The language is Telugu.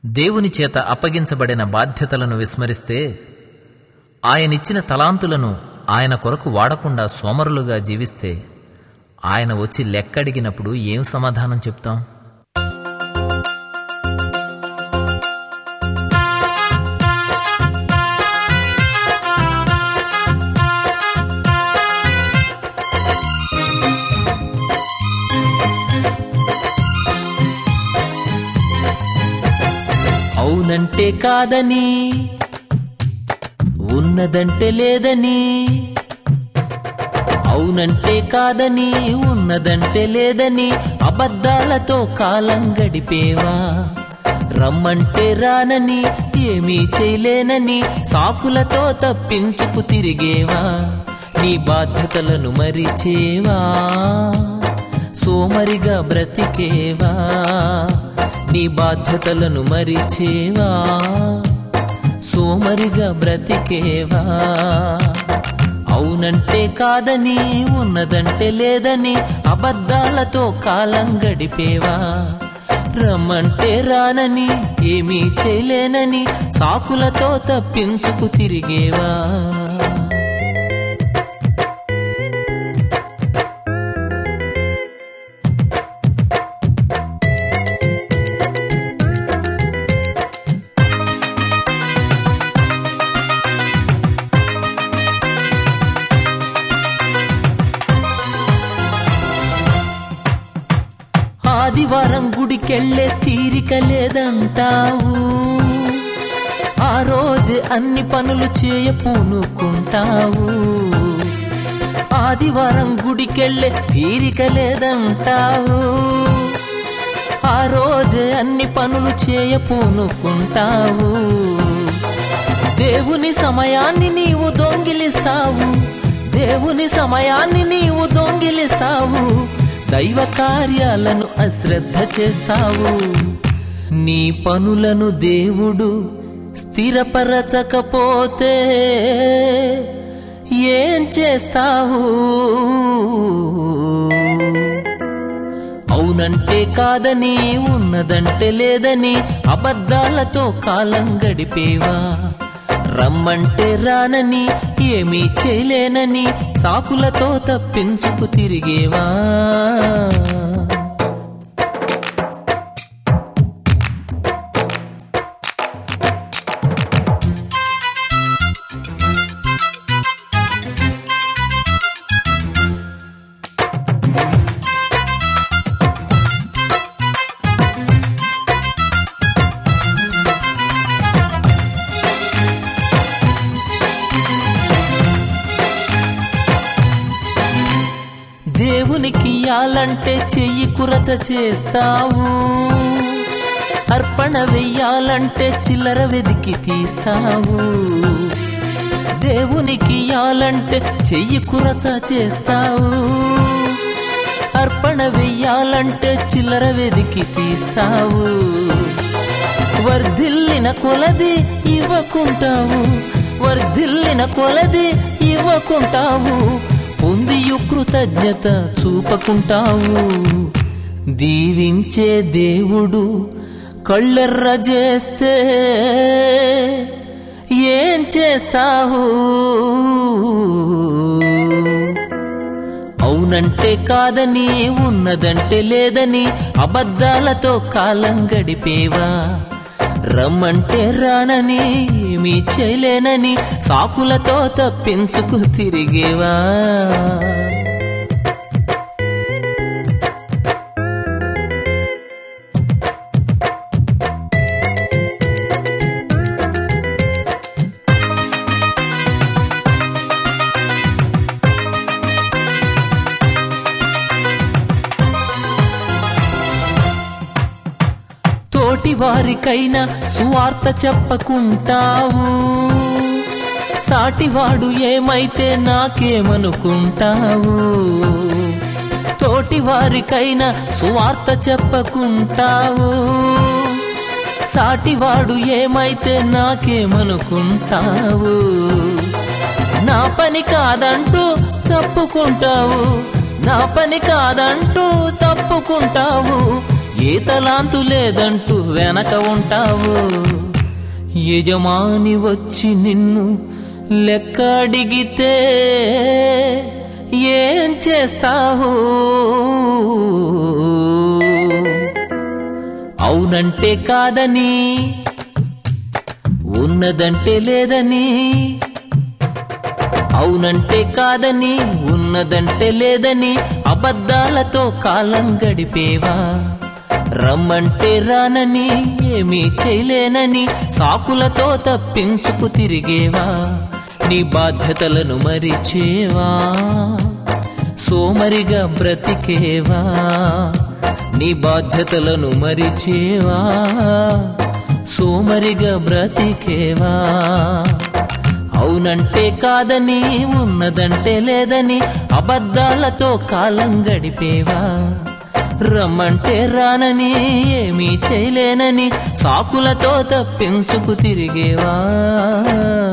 దేవుని చేత అప్పగించబడిన బాధ్యతలను విస్మరిస్తే ఆయనిచ్చిన తలాంతులను ఆయన కొరకు వాడకుండా సోమరులుగా జీవిస్తే ఆయన వచ్చి లెక్కడిగినప్పుడు ఏం సమాధానం చెప్తాం అవునంటే కాదని ఉన్నదంటే లేదని అవునంటే కాదని ఉన్నదంటే లేదని అబద్ధాలతో కాలం గడిపేవా రమ్మంటే రానని ఏమీ చేయలేనని సాకులతో తప్పించుకు తిరిగేవా నీ బాధ్యతలను మరిచేవా సోమరిగా బ్రతికేవా నీ బాధ్యతలను మరిచేవా సోమరిగా బ్రతికేవా అవునంటే కాదని ఉన్నదంటే లేదని అబద్ధాలతో కాలం గడిపేవా రమ్మంటే రానని ఏమీ చేయలేనని సాకులతో తప్పించుకు తిరిగేవా ఆదివారం గుడికెళ్ళే తీరిక లేదంటావు ఆ రోజు అన్ని పనులు చేయ పూనుకుంటావు ఆదివారం గుడికెళ్ళే తీరిక లేదంటావు ఆ రోజు అన్ని పనులు చేయ పూనుకుంటావు దేవుని సమయాన్ని నీవు దొంగిలిస్తావు దేవుని సమయాన్ని నీవు దొంగిలిస్తావు దైవ కార్యాలను అశ్రద్ధ చేస్తావు నీ పనులను దేవుడు స్థిరపరచకపోతే ఏం చేస్తావు అవునంటే కాదని ఉన్నదంటే లేదని అబద్ధాలతో కాలం గడిపేవా రమ్మంటే రానని ఏమీ చేయలేనని సాకులతో తప్పించుకు తిరిగేవా దేవునికి ఇయ్యాలంటే చెయ్యి కురచ చేస్తావు అర్పణ వెయ్యాలంటే చిల్లర వెదికి తీస్తావు దేవునికి ఇయ్యాలంటే చెయ్యి కురచ చేస్తావు అర్పణ వెయ్యాలంటే చిల్లర వెదికి తీస్తావు వర్ధిల్లిన కొలది ఇవ్వకుంటావు వర్ధిల్లిన కొలది ఇవ్వకుంటావు పొందియు కృతజ్ఞత చూపకుంటావు దీవించే దేవుడు కళ్ళెర్ర చేస్తే ఏం చేస్తావు అవునంటే కాదని ఉన్నదంటే లేదని అబద్ధాలతో కాలం గడిపేవా రమ్మంటే రానని ఏమీ చేయలేనని సాకులతో తప్పించుకు తిరిగేవా తోటి వారికైనా సువార్త చెప్పకుంటావు సాటివాడు ఏమైతే నాకేమనుకుంటావు తోటి వారికైనా సువార్త చెప్పకుంటావు సాటివాడు ఏమైతే నాకేమనుకుంటావు నా పని కాదంటూ తప్పుకుంటావు నా పని కాదంటూ తప్పుకుంటావు ఏ తలాంతు లేదంటూ వెనక ఉంటావు యజమాని వచ్చి నిన్ను లెక్క అడిగితే ఏం చేస్తావు అవునంటే కాదని ఉన్నదంటే లేదని అవునంటే కాదని ఉన్నదంటే లేదని అబద్ధాలతో కాలం గడిపేవా రమ్మంటే రానని ఏమీ చేయలేనని సాకులతో తప్పించుకు తిరిగేవా నీ బాధ్యతలను మరిచేవా సోమరిగా బ్రతికేవా నీ బాధ్యతలను మరిచేవా సోమరిగా బ్రతికేవా అవునంటే కాదని ఉన్నదంటే లేదని అబద్ధాలతో కాలం గడిపేవా రమ్మంటే రానని ఏమీ చేయలేనని సాకులతో తప్పించుకు తిరిగేవా